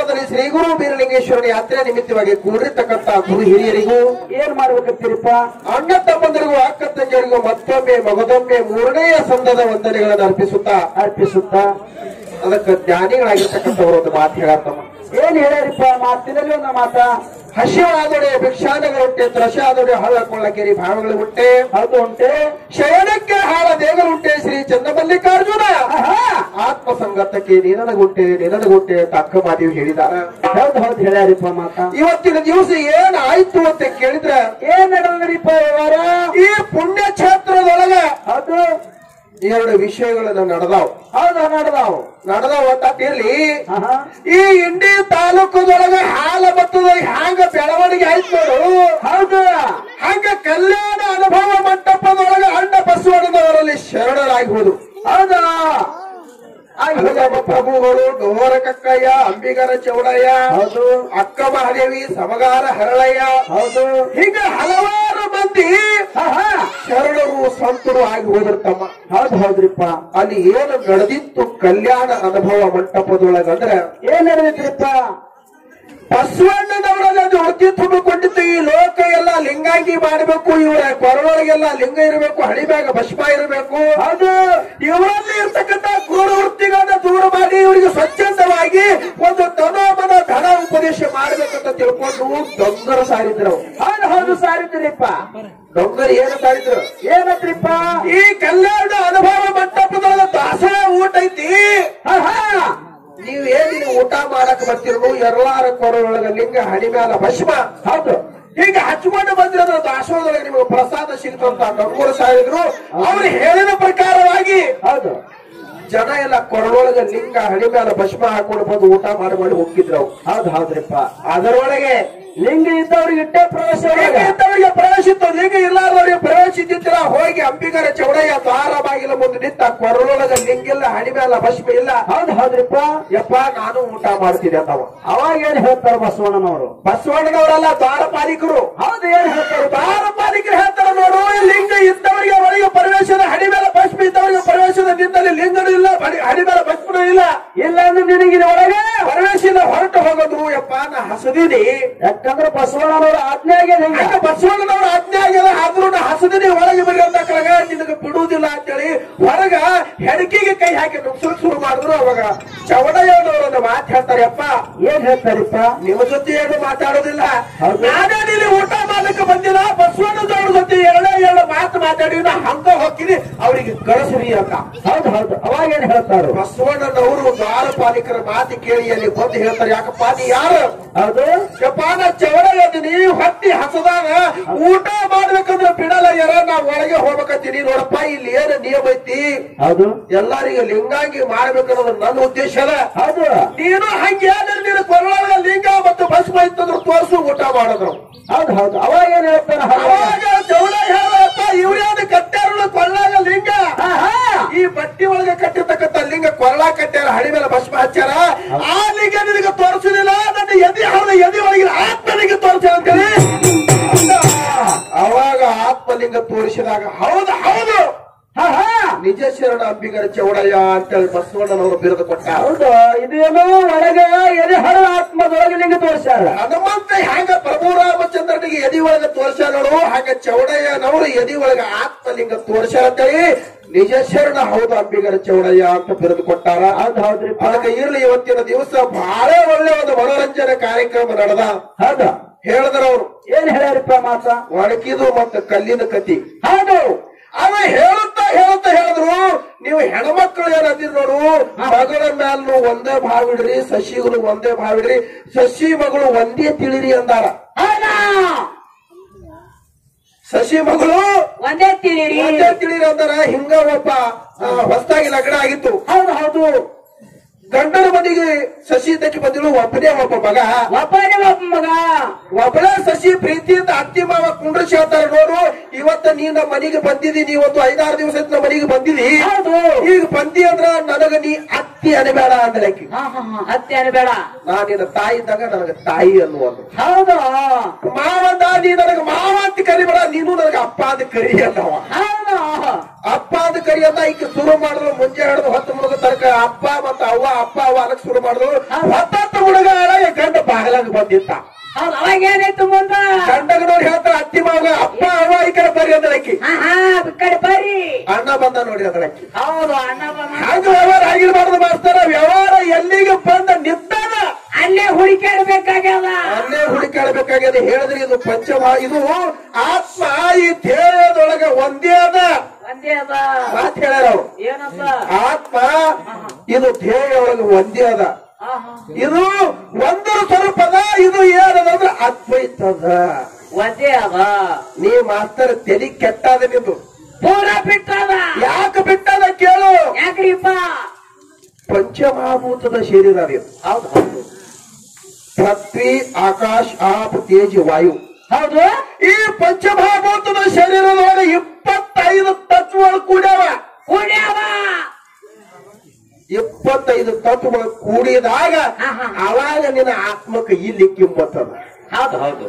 ಸ್ಥಳದಲ್ಲಿ ಶ್ರೀ ಗುರು ಬೀರಲಿಂಗೇಶ್ವರನ ಯಾತ್ರೆ ನಿಮಿತ್ತವಾಗಿ ಕೂಡಿರ್ತಕ್ಕಂತ ಗುರು ಹಿರಿಯರಿಗೂ ಏನ್ ಮಾಡ್ಬೇಕಂತೀರಿಪ್ಪ ಅಣ್ಣ ತಮ್ಮಂದರಿಗೂ ಅಕ್ಕ ತಂಗಿಯರಿಗೂ ಮತ್ತೊಮ್ಮೆ ಮಗದೊಮ್ಮೆ ಮೂರನೆಯ ಸಂದದ ವಂದನೆಗಳನ್ನು ಅರ್ಪಿಸುತ್ತಾ ಅರ್ಪಿಸುತ್ತಾ ಅದಕ್ಕೆ ಜ್ಞಾನಿಗಳಾಗಿರ್ತಕ್ಕಂಥವರು ಒಂದು ಮಾತು ಹೇಳತ್ತಮ್ಮ ಏನ್ ಹೇಳ್ಯಾರಿಪ್ಪ ಮಾತಿನಲ್ಲಿ ಒಂದು ಮಾತ ಹಸಿವಾದೊಡೆ ಭಿಕ್ಷಾನಗರುಂಟೆ ತ್ರಶಾದೊಡೆ ಹಳ್ಳ ಕೊಳ್ಳಕೇರಿ ಭಾವಗಳು ಉಂಟೆ ಹೌದು ಉಂಟೆ ಶಯನಕ್ಕೆ ಹಾಳ ದೇಗರುಂಟೆ ಶ್ರೀ ಚನ್ನಮಲ್ಲಿಕಾರ್ಜುನ ಆಹಾ ಆತ್ಮ ಸಂಗತಕ್ಕೆ ನಿನನಗುಂಟೆ ನಿನನಗುಂಟೆ ಅಂತ ಅಕ್ಕ ಮಾದೇವಿ ಹೇಳಿದಾರ ಹೌದು ಹೌದು ಹೇಳ್ಯಾರಿಪ್ಪ ಮಾತ ಇವತ್ತಿನ ದಿವಸ ಏನ್ ಆಯ್ತು ಅಂತ ಕೇಳಿದ್ರ ಏನ್ ನಡೆದ್ರಿಪ್ಪ ವ್ಯವಹಾರ ಈ ಪುಣ್ಯ ಕ್ಷೇತ್ರದೊಳಗ ಹೌದು ಎರಡು ವಿಷಯಗಳನ್ನ ನಡೆದಾವ್ ಹೌದು ನಡೆದಾವು ನಡೆದಾವ ಅಂತ ಇರ್ಲಿ ಆಹಾ ಈ ಇಂಡಿ ತಾಲೂಕದೊಳಗ ಹಾಲ ಮತ್ತದ ಹ್ಯಾಂಗ ಬೆಳವಣಿಗೆ ಆಯ್ತು ನೋಡು ಹೌದು ಹಂಗ ಕಲ್ಯಾಣ ಅನುಭವ ಮಂಟಪದೊಳಗ ಅಣ್ಣ ಬಸವಣ್ಣನವರಲ್ಲಿ ಶರಣರಾಗಿ ಹೋದ್ರು ಹೌದಾ ಹಲಗಮ್ಮ ಪ್ರಭುಗಳು ಡೋರ ಕಕ್ಕಯ್ಯ ಅಂಬಿಗರ ಚೌಡಯ್ಯ ಹೌದು ಅಕ್ಕ ಮಹಾದೇವಿ ಸಮಗಾರ ಹರಳಯ್ಯ ಹೌದು ಹೀಗೆ ಹಲವಾರು ಮಂದಿ ಆಹಾ ಶರಣರು ಸಂತರು ಆಗಿ ಹೋದಿರ್ತಮ್ಮ ಹೌದು ಹೌದ್ರಿಪ್ಪ ಅಲ್ಲಿ ಏನು ನಡೆದಿತ್ತು ಕಲ್ಯಾಣ ಅನುಭವ ಮಂಟಪದೊಳಗಂದ್ರ ಏನ್ ನಡೆದಿದ್ರಿಪ್ಪ ಬಸವಣ್ಣನವರಲ್ಲಿ ಅದು ಹೊತ್ತಿ ತುಂಬಿಕೊಂಡಿತ್ತು ಈ ಲೋಕ ಎಲ್ಲ ಲಿಂಗಾಂಗಿ ಮಾಡಬೇಕು ಇವರ ಕೊರಳೊಳಗೆಲ್ಲ ಲಿಂಗ ಇರಬೇಕು ಹಣಿಮ್ಯಾಗ ಭಸ್ಮ ಇರಬೇಕು ಹೌದು ಇವರಲ್ಲಿ ಇರ್ತಕ್ಕಂಥ ಕ್ರೂರ ವೃತ್ತಿಗಳನ್ನ ದೂರ ಮಾಡಿ ಇವರಿಗೆ ಸ್ವಚ್ಛಂದವಾಗಿ ಒಂದು ತನೋಮನ ಧನ ಉಪದೇಶ ಮಾಡಬೇಕಂತ ತಿಳ್ಕೊಂಡು ದೊಂಗರ ಸಾರಿದ್ರು ಹೌದು ಹೌದು ಸಾರಿದ್ರಿಪ್ಪ ದೊಂಗರು ಏನು ಸಾರಿದ್ರು ಏನತ್ರಿಪ್ಪ ಈ ಕಲ್ಯಾಣ ಅನುಭವ ಮಂಟಪದೊಳಗ ದಾಸರ ಊಟ ಐತಿ ಆಹಾ ನೀವ್ ಏನಿಲ್ಲ ಊಟ ಮಾಡಕ್ ಬರ್ತಿರೋ ಎಲ್ಲಾರ ಕೊರಳೊಳಗ ಲಿಂಗ ಹಣಿ ಮ್ಯಾಲ ಭಸ್ಮ ಹೌದು ಹೀಗೆ ಹಚ್ಕೊಂಡು ಬಂದಿರೋದ್ರ ದಾಸೋಹದೊಳಗೆ ನಿಮಗೆ ಪ್ರಸಾದ ಸಿಗ್ತಂತ ಡಂಗೂರು ಸಾರಿದ್ರು ಅವ್ರು ಹೇಳಿದ ಪ್ರಕಾರವಾಗಿ ಹೌದು ಜನ ಎಲ್ಲ ಕೊರಳೊಳಗ ಲಿಂಗ ಹಣಿ ಮ್ಯಾಲ ಭಸ್ಮ ಹಾಕೊಂಡು ಬಂದು ಊಟ ಮಾಡಿ ಮಾಡಿ ಹೋಗಿದ್ರು ಅವು. ಹೌದು ಹೌದ್ರಿಪ್ಪ ಅದರೊಳಗೆ ಲಿಂಗ ಇದ್ದವ್ರಿಗೆ ಇಟ್ಟೆ ಪ್ರವೇಶ ಲಿಂಗ ಒಳಗ. ಇದ್ದವರಿಗೆ ಪ್ರವೇಶ ಇತ್ತು ಲಿಂಗ ಇಲ್ಲಾರ್ದವರಿಗೆ ಪ್ರವೇಶ ಇದ್ದಿತ್ತಿಲ್ಲ ಹೋಗಿ ಅಂಬಿಗರ ಚೌಡಯ್ಯ ದ್ವಾರ ಬಾಗಿಲ ಮುಂದೆ ನಿಂತ ಕೊರಳೊಳಗ ಲಿಂಗಿಲ್ಲ ಹಣಿ ಮ್ಯಾಲ ಭಸ್ಮ ಇಲ್ಲ ಹೌದು ಹೌದ್ರಿಪ್ಪ ಯಪ್ಪ ನಾನು ಊಟ ಮಾಡ್ತೀನಿ ಅಂದವ ಅವಾಗ ಏನ್ ಹೇಳ್ತಾರ ಬಸವಣ್ಣನವರು ಬಸವಣ್ಣನವರೆಲ್ಲ ದ್ವಾರ ಪಾಲಿಕರು ಹೌದು ಏನ್ ಹೇಳ್ತಾರೆ ದ್ವಾರ ಪಾಲಿಕರು ಹೇಳ್ತಾರೆ ನೋಡು ಲಿಂಗ ಇದ್ದವರಿಗೆ ಒಳಗೆ ಪ್ರವೇಶದ ಹಣಿ ಮೇಲೆ ಭಸ್ಮ ಇದ್ದವರಿಗೆ ಪ್ರವೇಶದ ನಿಂತಲ್ಲಿ ಲಿಂಗನೂ ಇಲ್ಲ ಹಣಿ- ಹಣಿ ಮೇಲೆ ಭಸ್ಮನೂ ಇಲ್ಲ ಇಲ್ಲ ಅಂದ್ರೆ ನಿನಗಿನ ಒಳಗೆ ಪ್ರವೇಶದ ಹೊರಟು ಹೋಗೋದು ಯಪ್ಪ ನಾ ಹಸದಿನಿ ಯಾಕಂದ್ರೆ ಬಸವಣ್ಣನವರ ಆಜ್ಞೆ ಆಗ್ಯದ ಹಿಂಗ ಹಂಗ ಬಸವಣ್ಣನವರ ಆಜ್ಞೆ ಆಗ್ಯದ ಆದ್ರೂ ನಾ ಹಸದಿನಿ ಒಳಗೆ ಬರಿ ಅಂತ ಕಳಗ ನಿನಗೆ ಬಿಡುವುದಿಲ್ಲ ಅಂತೇಳಿ ಹೊರಗ ಹೆಡಕಿಗೆ ಕೈ ಹಾಕಿ ನುಗ್ಸಕ್ ಶುರು ಮಾಡಿದ್ರು ಅವಾಗ ಚವಡಯ್ಯನವರು ಒಂದು ಮಾತು ಹೇಳ್ತಾರೆ ಯಪ್ಪ ಏನ್ ಹೇಳ್ತಾರಿಪ್ಪ ನಿಮ್ಮ ಜೊತೆ ಏನು ಮಾತಾಡೋದಿಲ್ಲ ಹೌದು. ನಾನೇ ಇಲ್ಲಿ ಊಟ ಮಾಡ್ಲಿಕ್ಕೆ ಬಂದಿಲ್ಲ ಬಸವಣ್ಣದವ್ರ ಜೊತೆ ಎರಡೇ ಎರಡು ಮಾತು ಮಾತಾಡಿ ನಾ ಹಂಗ ಹೋಗ್ತೀನಿ ಅವರಿಗೆ ಕಳಿಸ್ರಿ ಅಂತ ಹೌದು ಹೌದು ಅವಾಗ ಏನ್ ಹೇಳ್ತಾರು ಬಸವಣ್ಣನವರು ದ್ವಾರ ಪಾಲಿಕರ ಮಾತು ಕೇಳಿ ಅಲ್ಲಿ ಬಂದು ಹೇಳ್ತಾರೆ ಯಾಕಪ್ಪ ನೀ ಯಾರು ಹೌದು ಯಪ್ಪ ನಾ ಚವಡ ಇದ್ದೀನಿ ಹೊಟ್ಟಿ ಹಸದಾಗ ಊಟ ಮಾಡ್ಬೇಕಂದ್ರೆ ಬಿಡಲ್ಲ ಯಾರ ನಾ ಒಳಗೆ ಹೋಗ್ಬೇಕಂತೀನಿ ನೋಡಪ್ಪ ಇಲ್ಲಿ ಏನು ನಿಯಮ ಐತಿ ಹೌದು ಎಲ್ಲರಿಗೆ ಲಿಂಗಾಂಗಿ ಮಾಡ್ಬೇಕನ್ನೋದು ನನ್ನ ಉದ್ದೇಶ ಅದ ಹೌದು ನೀನು ಹಂಗೆ ಏನಾದ್ರು ನೀನು ಕೊರಳೊಳಗ ಲಿಂಗ ಮತ್ತು ಭಸ್ಮ ಇತ್ತಂದ್ರೆ ತೋರಿಸು ಊಟ ಮಾಡಿದ್ರು ಹೌದು ಹೌದು ಅವಾಗ ಏನ್ ಹೇಳ್ತಾರ ಅವಾಗ ಚೌಡ ಹೇಳಪ್ಪ ಇವ್ರ್ಯಾವ್ದು ಕಟ್ಟ್ಯಾರ ಕೊಳ್ಳಾಗ ಲಿಂಗ ಈ ಬಟ್ಟಿ ಒಳಗೆ ಕಟ್ಟಿರ್ತಕ್ಕಂಥ ಲಿಂಗ ಕೊರಳ ಕಟ್ಟ್ಯಾರ ಹಳಿ ಮೇಲೆ ಭಸ್ಮ ಹಚ್ಚಾರ ಆ ಲಿಂಗ ನಿನಗೆ ತೋರಿಸಲಿಲ್ಲ ನನ್ನ ಎದಿ ಹರಿದ ಎದಿ ಒಳಗಿನ ಆತ್ಮಲಿಂಗ ತೋರಿಸ ಅಂತೇಳಿ ಅವಾಗ ಆತ್ಮಲಿಂಗ ತೋರಿಸಿದಾಗ ಹೌದು ಹೌದು ನಿಜ ಶರಣ ಅಂಬಿಗರ ಚೌಡಯ್ಯ ಅಂತೇಳಿ ಬಸವಣ್ಣನವರು ಬಿರುದು ಕೊಟ್ಟ ಹೌದು ಇದೇನೋ ಒಳಗ ಎದೆ ಹರ ಆತ್ಮದೊಳಗೆ ಲಿಂಗ ತೋರಿಸ್ಯಾರ ಹನುಮಂತ ಹ್ಯಾಂಗ ಪ್ರಭು ರಾಮಚಂದ್ರನಿಗೆ ಎದಿ ಒಳಗ ತೋರ್ಸ್ಯಾರ ನೋಡು ಹಾಗ ಚೌಡಯ್ಯನವರು ಎದಿ ಒಳಗ ಆತ್ಮಲಿಂಗ ತೋರ್ಸ್ಯಾರ ಅಂತೇಳಿ ನಿಜ ಶರಣ ಹೌದು ಅಂಬಿಗರ ಚೌಡಯ್ಯ ಅಂತ ಬಿರುದು ಕೊಟ್ಟಾರ ಹೌದು ಹೌದ್ರಿ ಅದಕ್ಕೆ ಇರ್ಲಿ ಇವತ್ತಿನ ದಿವಸ ಬಹಳ ಒಳ್ಳೆ ಒಂದು ಮನೋರಂಜನೆ ಕಾರ್ಯಕ್ರಮ ನಡೆದ ಹೌದು ಹೇಳಿದ್ರ ಅವರು ಏನ್ ಹೇಳ್ಯಾರಿಪ್ಪ ಮಾತ ಒಣಕಿದು ಮತ್ತು ಕಲ್ಲಿನ ಕತಿ ಹೌದು ಅವ ಹೇಳುತ್ತಾ ಹೇಳುತ್ತಾ ಹೇಳಿದ್ರು ನೀವು ಹೆಣ್ಮಕ್ಳು ಏನಂದಿರ್ ನೋಡು ಮಗಳ ಮ್ಯಾಲ್ನು ಒಂದೇ ಭಾವಿಡ್ರಿ ಸಸಿಗಳು ಒಂದೇ ಭಾವಿಡ್ರಿ ಸಸಿ ಮಗಳು ಒಂದೇ ತಿಳಿರಿ ಅಂದಾರ ಸಸಿ ಮಗಳು ಒಂದೇ ತಿಳಿರಿ ಒಂದೇ ತಿಳಿರಿ ಅಂದಾರ ಹಿಂಗ ಒಬ್ಬ ಆ, ಹೊಸ್ದಾಗಿ ಲಗ್ನ ಆಗಿತ್ತು ಹೌದು ಹೌದು ಗಂಡನ ಮನೆಗೆ ಸಸಿ ತಕ್ಕಿ ಬಂದಿಳು ಒಬ್ಬನೇ ಒಬ್ಬ ಮಗ ಒಬ್ಬನೇ ಒಬ್ಬ ಮಗ ಒಬ್ಬಳೇ ಸಸಿ ಪ್ರೀತಿಯಿಂದ ಅತ್ತಿ ಮಾವ ಕುಂಡ್ರಿಸಿ ಹೇಳ್ತಾರೆ ನೋಡು ಇವತ್ತ ನೀ ನಮ್ಮ ಮನೆಗೆ ಬಂದಿದಿ ನೀ ಒಂದು ಐದಾರು ದಿವಸ ನಮ್ಮ ಮನೆಗೆ ಬಂದಿದಿ ಹೌದು ಈಗ ಬಂದಿ ಅಂದ್ರ ನನಗ ನೀ ಅತ್ತಿ ಅನಬೇಡ ಅಂದಲಕ್ಕಿ ಹಾ ಹಾ ಹಾ ಅತ್ತೆ ಅನ್ಬೇಡ ನಾ ನಿನ್ನ ತಾಯಿ ಇದ್ದಾಗ ನನಗ ತಾಯಿ ಅನ್ನುವುದು ಹೌದು ಮಾವಂದ ನೀ ನನಗ ಮಾವ ಅಂತ ಕರಿಬೇಡ ನೀನು ನನಗ ಅಪ್ಪ ಅಂತ ಕರಿ ಅನ್ನವ ಹೌದು ಅಪ್ಪ ಅಂತ ಕರಿ ಅಂತ ಈಗ ಶುರು ಮಾಡಿದ್ರು ಮುಂಜೆ ಹಿಡಿದು ಹೊತ್ತು ಮುಳುಗ ತನಕ ಅಪ್ಪ ಮತ್ತ ಅವ್ವ ಅಪ್ಪ ಅವ್ವ ಅನ್ನಕ್ ಶುರು ಮಾಡಿದ್ರು ಹೊತ್ತತ್ತು ಹುಡುಗ ಬಂದಿತ್ತ ಹೌದು ಅವಾಗ ಏನಾಯ್ತು ಮುಂದ ಗಂಡಗನವ್ರು ಹೇಳ್ತಾರ ಅತ್ತಿ ಮಾವ ಅಪ್ಪ ಅವ್ವ ಈ ಕಡೆ ಬರ್ರಿ ಅಂದಳಕ್ಕಿ ಹಾ ಹಾ ಈ ಕಡೆ ಬರ್ರಿ ಅಣ್ಣ ಬಂದ ನೋಡಿ ಅಂದಳಕ್ಕಿ ಹೌದು ಅಣ್ಣ ಬಂದ ಹಾಗ ವ್ಯವಹಾರ ಆಗಿರ್ಬಾರ್ದು ಮಾಸ್ತರ ವ್ಯವಹಾರ ಎಲ್ಲಿಗೆ ಬಂದ ನಿಂತಾನ ಅಲ್ಲೇ ಹುಡುಕಾಡ್ಬೇಕಾಗ್ಯದ ಅಲ್ಲೇ ಹುಡುಕಾಡಬೇಕಾಗಿದೆ ಹೇಳಿದ್ರೆ ಇದು ಪಂಚಮ ಇದು ಆತ್ಮ ಈ ದೇಹದೊಳಗ ಒಂದೇ ಅದ ಒಂದೇ ಅದ ಮಾತು ಹೇಳ್ಯಾರ ಅವ್ರು ಏನಪ್ಪ ಆತ್ಮ ಇದು ದೇಹದೊಳಗ ಒಂದೇ ಅದ ಹಾ ಹಾ ಇದು ಒಂದರ ಸ್ವರೂಪದ ಇದು ಏನದಂದ್ರೆ ಅದ್ವೈತದ ಒಂದೇ ಅದ ನೀ ಮಾಸ್ತರ್ ತಲಿ ಕೆಟ್ಟಾದ ನಿಂದು ಪೂರ ಬಿಟ್ಟದ ಯಾಕೆ ಬಿಟ್ಟದ ಕೇಳು ಯಾಕ್ರಿಪ್ಪ ಪಂಚಮಹಾಭೂತದ ಶರೀರ ಅದು ಇದು. ಹೌದು ಹೌದು ಪೃಥ್ವಿ ಆಕಾಶ್ ಆಪ್ ತೇಜ್ ವಾಯು ಹೌದು ಈ ಪಂಚಮಹಾಭೂತದ ಶರೀರದೊಳಗೆ ಇಪ್ಪತ್ತೈದು ತತ್ವಗಳು ಕೂಡ್ಯಾವ ಕುಡಿಯವ ಇಪ್ಪತ್ತೈದು ತತ್ವಗಳು ಕೂಡಿದಾಗ ಹಾ, ಹಾ. ಅವಾಗ ನಿನ್ನ ಆತ್ಮಕ್ಕೆ ಇಲ್ಲಿ ಕಿಮ್ಮತ್ತದ ಹೌದು ಹೌದು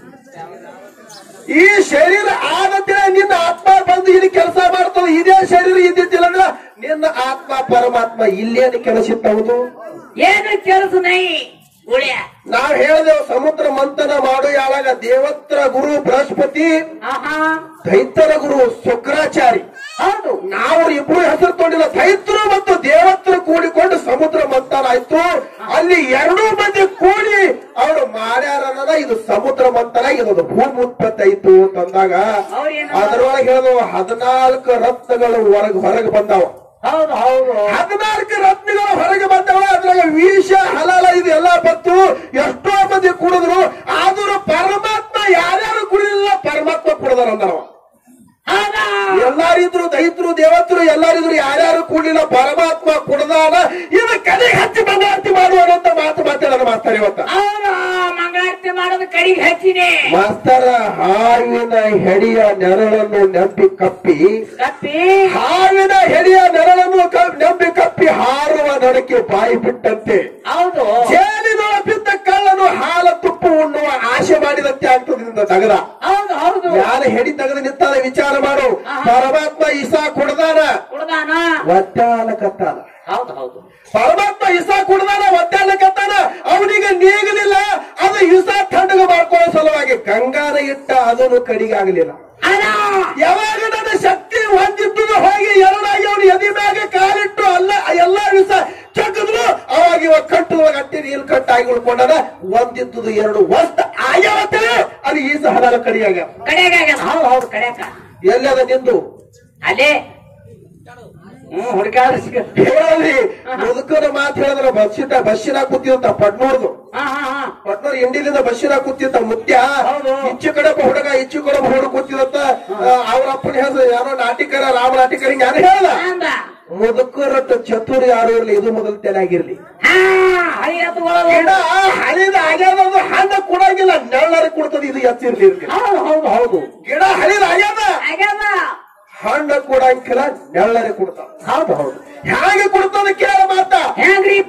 ಈ ಶರೀರ ಆದತಿನ ನಿನ್ನ ಆತ್ಮ ಬಂದು ಇಲ್ಲಿ ಕೆಲಸ ಮಾಡ್ತದೆ ಇದೇ ಶರೀರ ಇದ್ದಿದ್ದಿಲ್ಲ ಅಂದ್ರೆ ನಿನ್ನ ಆತ್ಮ ಪರಮಾತ್ಮ ಇಲ್ಲೇನು ಕೆಲಸ ಇತ್ತವುದು ಏನು ಕೆಲಸ ನೈ ಉಳಿಯ ನಾವ್ ಹೇಳಿದೆವು ಸಮುದ್ರ ಮಂಥನ ಮಾಡು ಯಾವಾಗ ದೇವತ್ರ ಗುರು ಬೃಹಸ್ಪತಿ ಆಹಾ ದೈತರ ಗುರು ಶುಕ್ರಾಚಾರಿ ಹೌದು ನಾವು ಇಬ್ರು ಹೆಸರು ತೊಗೊಂಡಿಲ್ಲ ದೈತ್ರು ಮತ್ತು ದೇವತ್ರು ಕೂಡಿಕೊಂಡು ಸಮುದ್ರ ಮಂಥನ ಆಯ್ತು ಅಲ್ಲಿ ಎರಡೂ ಮಂದಿ ಕೂಡಿ ಅವರು ಮಾಡ್ಯಾರನ್ನ ಇದು ಸಮುದ್ರ ಮಂಥನ ಇದು ಭೂಮಿ ಉತ್ಪತ್ತಿ ಆಯ್ತು ಅಂತಂದಾಗ ಅವ್ರೇನು ಅದರೊಳಗೆ ಹೇಳಿದವು ಹದಿನಾಲ್ಕು ರತ್ನಗಳು ಹೊರಗೆ ಹೊರಗೆ ಬಂದಾವ ಹೌದು ಹೌದು ಹದಿನಾಲ್ಕು ರತ್ನಗಳು ಹೊರಗೆ ಬಂದವ ಅದ್ರಾಗ ವಿಷ ಹಲಾಲ ಇದು ಎಲ್ಲ ಬತ್ತು ಎಷ್ಟೋ ಮಂದಿ ಕುಡಿದ್ರು ಆದ್ರೂ ಪರಮಾತ್ಮ ಯಾರ್ಯಾರು ಕುಡಿಲಿಲ್ಲ ಪರಮಾತ್ಮ ಕುಡಿದಾರ ಅಂದವ ಹೌದಾ ಎಲ್ಲಾರಿದ್ರು ದೈತ್ರು ದೇವತ್ರು ಎಲ್ಲಾರಿದ್ರು ಯಾರ್ಯಾರು ಕೂಡಲಿಲ್ಲ ಪರಮಾತ್ಮ ಕುಡ್ದಾನ ಇದು ಕಡೆ ಹಚ್ಚಿ ಬಂಗಾರತಿ ಮಾಡುವಂತ ಮಾತು ಮಾತಾಡೋಣ ಮಾಸ್ತರ ಇವತ್ತ ಹೌದು ಮಂಗಳಾರತಿ ಮಾಡೋದು ಕಡಿಗೆ ಹಚ್ಚಿನಿ ಮಾಸ್ತರ ಹಾವಿನ ಹೆಡಿಯ ನೆರಳನ್ನು ನಂಬಿ ಕಪ್ಪಿ ಕಪ್ಪಿ ಹಾವಿನ ಹೆಡಿಯ ನೆರಳನ್ನು ಕ- ನಂಬಿ ಕಪ್ಪಿ ಹಾರುವ ನಡಕ್ಕೆ ಬಾಯಿ ಬಿಟ್ಟಂತೆ ಹೌದು ಜೇಲಿನೊಳ ಬಿದ್ದ ಕಳ್ಳನು ಹಾಲ ತುಪ್ಪು ಉಣ್ಣುವ ಆಶೆ ಮಾಡಿದಂತೆ ಆಗ್ತದಿಂದ ತಗದ ಹೌದು ಹೌದು ಯಾರ ಹೆಡಿ ತೆಗೆದು ನಿಂತಾನೆ ವಿಚಾರ ಮಾಡು ಪರಮಾತ್ಮ ಇಸಾ ಕುಡ್ದಾನ ಕುಡ್ದಾನ ಒದ್ದಾಡಕತ್ತಾನ ಹೌದು ಹೌದು ಪರಮಾತ್ಮ ಇಸಾ ಕುಡ್ದಾನ ಒದ್ದಾಡಕತ್ತಾನ ಅವನಿಗೆ ನೀಗಲಿಲ್ಲ ಅದು ಇಸಾ ತಣ್ಣಗ ಮಾಡ್ಕೊಳ್ಳೋ ಸಲುವಾಗಿ ಗಂಗಾನ ಇಟ್ಟ ಅದನ್ನು ಕಡಿಗಾಗಲಿಲ್ಲ ಅಲ್ಲ ಯಾವಾಗ ನನ್ನ ಶಕ್ತಿ ಹೊಂದಿದ್ದು ಹೋಗಿ ಎರಡಾಗಿ ಅವನು ಎದಿ ಮ್ಯಾಗ ಕಾಲಿಟ್ಟು ಅಲ್ಲ ಎಲ್ಲ ವಿಷ ಚಕ್ಕಿದ್ರು ಅವಾಗ ಇವ ಕಟ್ಟುವಾಗ ಅಟ್ಟಿ ನೀಲ್ ಕಟ್ಟಾಗಿ ಉಳ್ಕೊಂಡಾನ ಒಂದಿದ್ದು ಎರಡು ವಸ್ತ ಆಗ್ಯಾವತ್ತೇ ಅದು ಈ ಸಹದಾನ ಕಡಿಯಾಗ ಕಡೆಯಾಗ ಹೌದು ಹೌದು ಕಡೆಯಾಗ ಎಲ್ಲದ ನಿಂದು ಅಲ್ಲೇ ಹ್ಮ್ ಹುಡುಕಾಡ ಸಿಗ ಹೇಳಿ ಮುದುಕನ ಮಾತು ಹೇಳಿದ್ರ ಬಸ್ಸಿನ ಬಸ್ಸಿನ ಕೂತಿದಂತ ಪಡ್ನೂರ್ದು ಹಾ ಹಾ ಹಾ ಪಟ್ನೂರ್ ಇಂಡಿಲಿಂದ ಬಸ್ಸಿನ ಕೂತಿದ್ದ ಮುತ್ಯ ಹೌದು. ಇಚ್ಚು ಕಡೆಪ ಹುಡುಗ ಇಚ್ಚು ಕಡೆಪ ಹುಡುಗ ಕೂತಿದಂತ ಅವ್ರ ಅಪ್ಪನ ಹೆಸರು ಯಾರೋ ನಾಟಿಕರ ರಾಮ ನಾಟಿಕರ ಯಾರು ಹೇಳ್ದ ಅಂದ ಮುದುಕರಟ್ಟು ಚತುರ್ ಯಾರು ಇರ್ಲಿ ಇದು ಮೊದಲು ತೆಲಾಗಿರ್ಲಿ ಹಾ ಹಳಿ ಎತ್ತುಕೊಳ್ಳೋದು ಗಿಡ ಹಳಿದ ಆಗ್ಯಾದ ಅದು ಹಣ್ಣ ಕೊಡಂಗಿಲ್ಲ ನೆಳ್ಳರ ಕೊಡ್ತದ ಇದು ಎತ್ತಿರ್ಲಿ ಇರ್ಲಿ ಹೌದು ಹೌದು ಹೌದು ಗಿಡ ಹಳಿದ ಆಗ್ಯಾದ ಆಗ್ಯಾದ ಹಣ್ಣ ಕೊಡಂಗಿಲ್ಲ ನೆಳ್ಳರೆ ಕೊಡ್ತಾವ ಹೌದು ಹೌದು ಹೇಗೆ ಕೊಡ್ತದ ಕೇಳ ಮಾತ ಹೆಂಗ್ರಿಪ್ಪ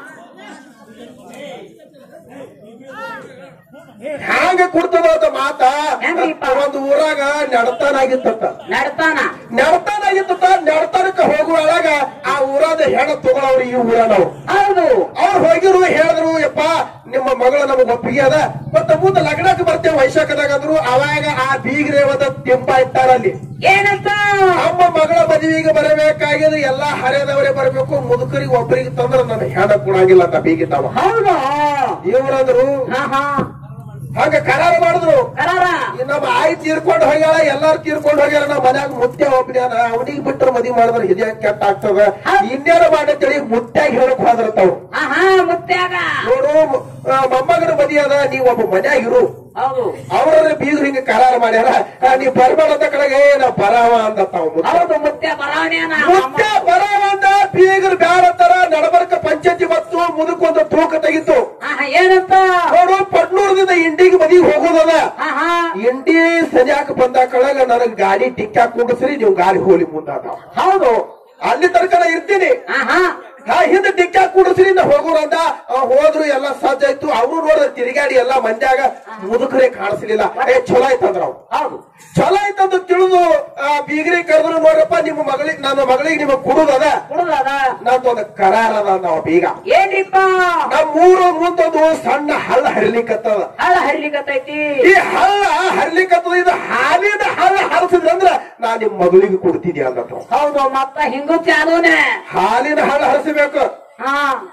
ಹೇಗೆ ಕೊಡ್ತದ ಅಂತ ಮಾತ ಹೆಂಗ್ರಿಪ್ಪ? ಒಂದು ಊರಾಗ ನಡತಾನಾಗಿತ್ತ ನಡ್ತಾನ ನಡತಾನಾಗಿತ್ತ ನಡತಾನಕ್ಕೆ ಹೋಗುವಾಗ ಆ ಊರಾದ ಹೆಣ ತಗೊಳವ್ರು ಈ ಊರ ನಾವು ಹೌದು ಅವ್ರು ಹೋಗಿರು ಹೇಳಿದ್ರು ಯಪ್ಪ ನಿಮ್ಮ ಮಗಳು ನಮಗ್ ಒಪ್ಪಿಗೆ ಅದ ಮತ್ತ ಮುಂದೆ ಲಗ್ನಕ್ಕೆ ಬರ್ತೇವೆ ವೈಶಾಖದಾಗ ಅಂದ್ರು ಅವಾಗ ಆ ಬೀಗ್ರೇವದ ತಿಂಬ ಇಟ್ಟಾರಲ್ಲಿ ಏನಂತ ನಮ್ಮ ಮಗಳ ಮದುವೆಗೆ ಬರಬೇಕಾಗಿದ್ರೆ ಎಲ್ಲಾ ಹರಿಯದವರೇ ಬರಬೇಕು ಮುದುಕರಿಗೆ ಒಬ್ಬರಿಗೆ ತಂದ್ರೆ ನನ್ನ ಹೆಣ ಕೊಡಂಗಿಲ್ಲ ಅಂತ ಬೀಗಿತಾವ ಹೌದು ಇವ್ರಂದ್ರು ಹಾ ಹಾ ಹಂಗ ಕರಾರ ಮಾಡಿದ್ರು ಕರಾರ ಈ ನಮ್ಮ ಆಯಿ ತೀರ್ಕೊಂಡು ಹೋಗ್ಯಾಳ ಎಲ್ಲಾರು ತೀರ್ಕೊಂಡು ಹೋಗ್ಯಾರ ನಮ್ಮ ಮನ್ಯಾಗ ಮುತ್ಯ ಒಬ್ಬನ ಅವನಿಗೆ ಬಿಟ್ಟರೆ ಮದಿ ಮಾಡಿದ್ರೆ ಹಿರಿಯ ಕೆಟ್ಟ ಆಗ್ತದ ಇನ್ನೇನು ಮಾಡತ್ತೇಳಿ ಮುತ್ಯಾಗ ಹೇಳಕ್ ಹೋದ್ರ ತಾವು ಹಾ ಹಾ ಮುತ್ಯಾಗ ನೋಡು ಮ- ಆ, ಮೊಮ್ಮಗನ ಮದಿ ಅದ ನೀ ಒಬ್ಬ ಮನ್ಯಾಗ ಇರು ಹೌದು ಅವ್ರ ಬೀಗ್ರು ಹಿಂಗ ಕರಾರ ಮಾಡ್ಯಾರ ಆ, ನೀ ಬರ್ಬೇಡ ಅಂತ ಕಡೆಗೆ ಏ ನಾ ಬರಾವ ಅಂದ ತಾವು ಮುತ್ಯ. ಹೌದು ಮುತ್ಯ ಬರಾವಣೆಯನ ಮುತ್ಯ ಬರಾವ ಅಂದ ಬೀಗರು ಬ್ಯಾಡತ್ತಾರ ನಡಬರ್ಕ ಪಂಚಾಯತಿ ಮತ್ತು ಮುದುಕೊಂದು ತೂಕ ತೆಗಿತು ಹಾ ಹಾ ಏನಂತ ನೋಡು ಪಟ್ನೂರದಿಂದ ಇಂಡಿಗೆ ಮದಿಗೆ ಹೋಗೋದದ ಹಾ ಹಾ ಇಂಡಿ ಸರಿಯಾಕ ಬಂದ ಕಳಗ ನನಗ್ ಗಾಡಿ ಟಿಕ್ಕ ಕುಂಡಿಸ್ರಿ ನೀವು ಗಾಡಿ ಹೋಲಿ ಮುಂದಾದ ಹೌದು ಅಲ್ಲಿ ತನಕ ನಾ ಇರ್ತೀನಿ ಹಾ ಹಾ ನಾ ಹಿಂದೆ ಟಿಕ್ಕ ಕುಂಡಿಸ್ರಿ ನಾ ಹೋಗೋರಂದ ಆ, ಹೋದ್ರು ಎಲ್ಲ ಸಜ್ಜಾಯ್ತು ಅವ್ರು ನೋಡಿದ್ರೆ ತಿರುಗಾಡಿ ಎಲ್ಲ ಮಂದ್ಯಾಗ ಮುದುಕರೇ ಕಾಣಿಸ್ಲಿಲ್ಲ ಏ ಚಲೋ ಆಯ್ತಂದ್ರ ಅವ್ರು ಹೌದು ಚಲೋ ಐತಂತ ತಿಳಿದು ಆ ಬೀಗ್ರಿ ಕರೆದ್ರು ನೋಡ್ರಪ್ಪ ನಿಮ್ಮ ಮಗಳಿಗೆ ನನ್ನ ಮಗಳಿಗೆ ನಿಮಗೆ ಕೊಡುದದ ಕುಡ್ದದ ನಂದೊಂದು ಕರಾರ ಅದ ನಾವು ಬೀಗ ಏನ್ರಿಪ್ಪ ನಮ್ಮ ಊರ ಮುಂದೊಂದು ಸಣ್ಣ ಹಳ್ಳ ಹರಿಲಿಕ್ಕತ್ತದ ಹಳ್ಳ ಹರಿಲಿಕತ್ತೈತಿ ಈ ಹಳ್ಳ ಹರಿಲಿಕ್ಕತ್ತದ ಇದು ಹಾಲಿನ ಹಳ್ಳ ಹರಿಸಿದ್ರೆ ಅಂದ್ರ ನಾ ನಿಮ್ ಮಗಳಿಗೆ ಕೊಡ್ತಿದ್ದೆ ಅಂದತ್ತು ಹೌದು ಮತ್ತ ಹಿಂಗೂ ಚಾಲೂನೆ ಹಾಲಿನ ಹಳ್ಳ ಹರಿಸಬೇಕು ಹಾ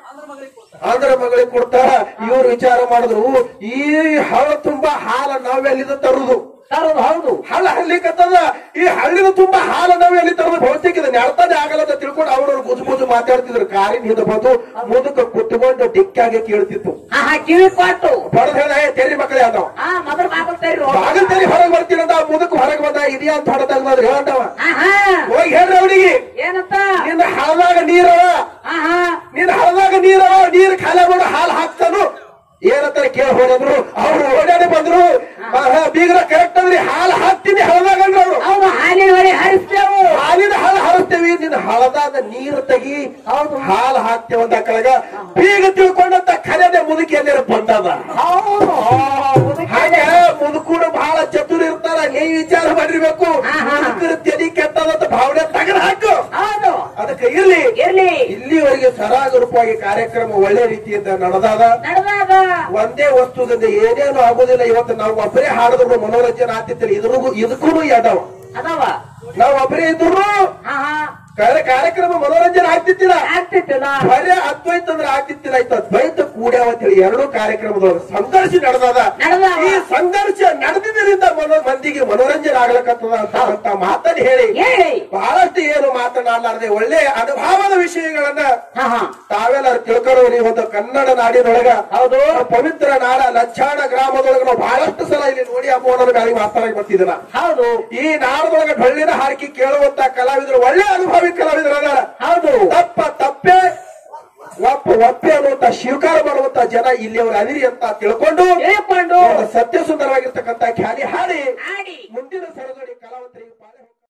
ಅಂದ್ರ ಮಗಳಿಗೆ ಕೊಡ್ತಾರ ಇವ್ರು ವಿಚಾರ ಮಾಡಿದ್ರು ಈ ಹಳ್ಳ ತುಂಬಾ ಹಾಲ ನಾವೆಲ್ಲಿದ ತರುದು ತರೋದು ಹೌದು ಹಳ್ಳ ಹರ್ಲಿಕ್ಕತ್ತದ ಈ ಹಳ್ಳಿನ ತುಂಬಾ ಹಾಲ ನಾವ್ ಎಲ್ಲಿ ತರೋದು ಬಹುತೇಕ ಇದು ನೆಡ್ತಾನೆ ಆಗಲ್ಲ ಅಂತ ತಿಳ್ಕೊಂಡು ಅವ್ರವ್ರು ಗುಜು ಗುಜು ಮಾತಾಡ್ತಿದ್ರು ಕಾರಿನ ಹಿಂದೆ ಬಂದು ಮುದುಕ ಕುತ್ಕೊಂಡು ಡಿಕ್ಕಾಗೆ ಕೇಳ್ತಿತ್ತು ಹಾ ಹಾ ಕಿವಿ ಕೊಟ್ಟು ಹೊಡೆದ್ ಹೇಳ "ಏ, ತೆರಿ ಮಕ್ಕಳೇ ಅದಾವ ಹಾ ಮೊದಲು ಬಾಗಲ್ತಾರಿ ಬಾಗಿಲ್ ತೆರಿ ಹೊರಗೆ ಬರ್ತೀನಿ ಅಂತ ಆ ಮುದುಕ ಹೊರಗೆ ಬಂದ ಇದೆಯಾ ಅಂತ ಹೊಡೆದಾಗ ಹೇಳಂತವ ಹಾ ಹಾ ಹೋಗಿ ಹೇಳ್ರಿ ಅವನಿಗೆ ಏನಂತ ನಿನ್ನ ಹಳದಾಗ ನೀರವ ಹಾ ಹಾ ನಿನ್ನ ಹಳದಾಗ ನೀರವ ನೀರು ಖಾಲಿ ಮಾಡು ಹಾಲು ಹಾಕ್ತಾನು ಏನಂತಾರೆ ಕೇಳಿ ಹೋದ್ರು ಅವ್ರು ಓಡಾಡಿ ಬಂದ್ರು ಬೀಗ್ರ ಕರೆಕ್ಟ್ ಅಂದ್ರಿ ಹಾಲು ಹಾಕ್ತೀನಿ ಹಳದಾಗ ಅಂದ್ರು ಅವ್ರು ಹೌದು ಹಾಲಿನ ಹೊರೆ ಹರಿಸ್ತೇವು ಹಾಲಿನ ಹಾಲು ಹರಿಸ್ತೇವಿ ನಿನ್ನ ಹಳದಾದ ನೀರು ತೆಗಿ ಹೌದು ಹಾಲು ಹಾಕ್ತೇವೆ ಅಂತ ಕಳಗ ಬೀಗ ತಿಳ್ಕೊಂಡಂತ ಖರೇನೆ ಮುದುಕಿ ಎಲ್ಲಾರ ಬಂದದ ಹೌದು ಹಾಗೆ ಮುದುಕರು ಬಹಳ ಚತುರ ಇರ್ತಾರ ನೀವ್ ವಿಚಾರ ಮಾಡಿರ್ಬೇಕು ಹಾ, ಹಾ. ಮುದುಕರ ತೆಲಿ ಕೆಟ್ಟದಂತ ಭಾವನೆ ತಗದ್ ಹಾಕು ಹೌದು ಅದಕ್ಕೆ ಇರ್ಲಿ ಇರ್ಲಿ ಇಲ್ಲಿವರೆಗೆ ಸರಾಗರೂಪವಾಗಿ ಕಾರ್ಯಕ್ರಮ ಒಳ್ಳೆ ರೀತಿಯಿಂದ ನಡೆದಾದ ನಡೆದಾಗ ಒಂದೇ ವಸ್ತುದಿಂದ ಏನೇನು ಆಗುದಿಲ್ಲ ಇವತ್ತು ನಾವು ಒಬ್ಬರೇ ಹಾಡಿದ್ರು ಮನೋರಂಜನೆ ಆಗ್ತಿತ್ತಿಲ್ಲ ಇದ್ರಿಗೂ ಇದಕ್ಕೂ ಎಡವ ಅದಾವ ನಾವು ಒಬ್ಬರೇ ಇದ್ರು ಹಾ ಹಾ ಕಾರ್ಯ- ಕಾರ್ಯಕ್ರಮ ಮನೋರಂಜನೆ ಆಗ್ತಿತ್ತಿಲ್ಲ ಆಗ್ತಿತ್ತಿಲ್ಲ ಬರೇ ಅದ್ವೈತ ಅಂದ್ರೆ ಆಗ್ತಿತ್ತಿಲ್ಲ ಆಯ್ತು ಅದ್ವೈತ ಕೂಡ್ಯಾವ ಅಂತೇಳಿ ಎರಡೂ ಕಾರ್ಯಕ್ರಮದೊಳಗೆ ಸಂಘರ್ಷ ನಡೆದದ ನಡೆದಾವ. ಈ ಸಂಘರ್ಷ ನಡೆದಿದ್ದರಿಂದ ಮನೋ ಮಂದಿಗೆ ಮನೋರಂಜನೆ ಆಗ್ಲಕತ್ತದ ಅಂತ ಅಂತ ಮಾತನ್ನ ಹೇಳಿ ಹೇಳಿ ಬಹಳಷ್ಟು ಏನು ಮಾತನಾಡಲಾರದೆ ಒಳ್ಳೆ ಅನುಭವದ ವಿಷಯಗಳನ್ನ ಹಾ ಹಾ ತಾವೆಲ್ಲರೂ ತಿಳ್ಕೊಳ್ಳೋರಿ ಒಂದು ಕನ್ನಡ ನಾಡಿನೊಳಗ ಹೌದು ಪವಿತ್ರ ನಾಡ ಲಚ್ಚಾಣ ಗ್ರಾಮದೊಳಗ ನಾವು ಬಹಳಷ್ಟು ಸಲ ಇಲ್ಲಿ ನೋಡಿ ಅಮ್ಮನ ಗಾಳಿ ಮಾತಾಡಿ ಬರ್ತಿದ್ದನ ಹೌದು ಈ ನಾಡದೊಳಗ ಡೊಳ್ಳಿನ ಹಾರಿಕೆ ಕೇಳುವಂತ ಕಲಾವಿದರು ಒಳ್ಳೆ ಅನುಭವಿ ಕಲಾವಿದರು ಅದಾರ ಹೌದು ತಪ್ಪ ತಪ್ಪೆ ಒಪ್ಪ ಒಪ್ಪೆ ಅನ್ನುವಂತ ಸ್ವೀಕಾರ ಮಾಡುವಂತ ಜನ ಇಲ್ಲಿ ಅವರು ಅದಿರಿ ಅಂತ ತಿಳ್ಕೊಂಡು ತಿಳ್ಕೊಂಡು ಒಂದು ಸತ್ಯ ಸುಂದರವಾಗಿರ್ತಕ್ಕಂಥ ಖ್ಯಾಲಿ ಹಾಡಿ ಆಡಿ ಮುಂದಿನ ಸರದೊಡಿ ಕಲಾವಂತರಿಗೆ ಪಾಳೆ ಹೋಗ್ತಾರೆ.